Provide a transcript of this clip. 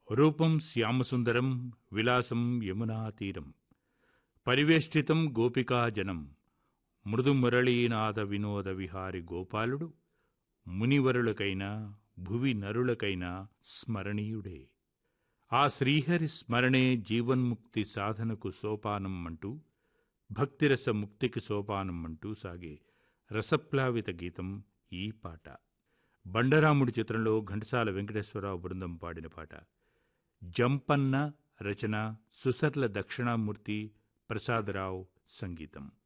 రూపం శ్యామసుందరం విలాసం యమునా తీరం పరివేష్టితం గోపికాజనం మృదు మురళీనాథ వినోద విహారి గోపాలుడు మునివరులకైనా భువి నరులకైనా స్మరణీయుడే ఆ శ్రీహరి స్మరణే జీవన్ముక్తి సాధనకు సోపానం అంటూ భక్తిరస ముక్తికి సోపానం అంటూ సాగే రసప్లావిత గీతం ఈ పాట బండరాముడి చిత్రంలో ఘంటసాల వెంకటేశ్వరరావు బృందం పాడిన పాట జంపన్న రచన సుసర్ల దక్షిణామూర్తి ప్రసాదరావు సంగీతం